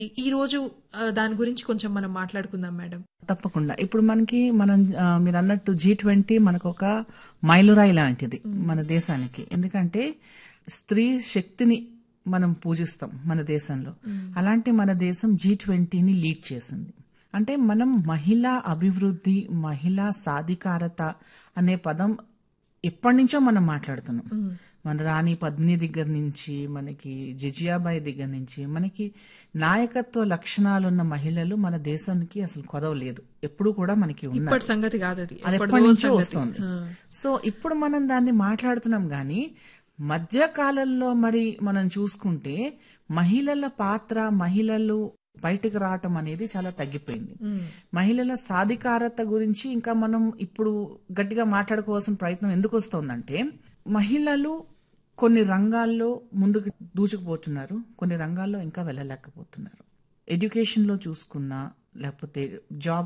ఈ రోజు ఆ, దాని గురించి కొంచెం మనం మాట్లాడుకుందాం మేడం తప్పకుండా ఇప్పుడు మనకి మనం ఆ, మీరు అన్నట్టు జీ ట్వంటీ మనకు ఒక మైలురాయి లాంటిది మన దేశానికి ఎందుకంటే స్త్రీ శక్తిని మనం పూజిస్తాం మన దేశంలో అలాంటి మన దేశం జీ ట్వంటీని లీడ్ చేసింది అంటే మనం మహిళా అభివృద్ధి మహిళా సాధికారత అనే పదం ఎప్పటి నుంచో మనం మాట్లాడుతున్నాం మన రాణి పద్మిని దగ్గర నుంచి మనకి జిజియాబాయి దగ్గర నుంచి మనకి నాయకత్వ లక్షణాలున్న మహిళలు మన దేశానికి అసలు కొదవలేదు ఎప్పుడు కూడా మనకి ఉన్నారు ఇప్పటి సంగతి కాదు అది అది ఎప్పటిదో ఎప్పటి నుంచో సంగతి. వస్తుంది ఆ. సో ఇప్పుడు మనం దాన్ని మాట్లాడుతున్నాం గాని మధ్య కాలంలో మరి మనం చూసుకుంటే మహిళల పాత్ర మహిళలు బయటకు రావటం అనేది చాలా తగ్గిపోయింది మహిళల సాధికారత గురించి ఇంకా మనం ఇప్పుడు గట్టిగా మాట్లాడుకోవాల్సిన ప్రయత్నం ఎందుకు వస్తోందంటే మహిళలు కొన్ని రంగాల్లో ముందుకు దూసుకుపోతున్నారు కొన్ని రంగాల్లో ఇంకా వెళ్ళలేకపోతున్నారు ఎడ్యుకేషన్ లో చూసుకున్నా లేకపోతే జాబ్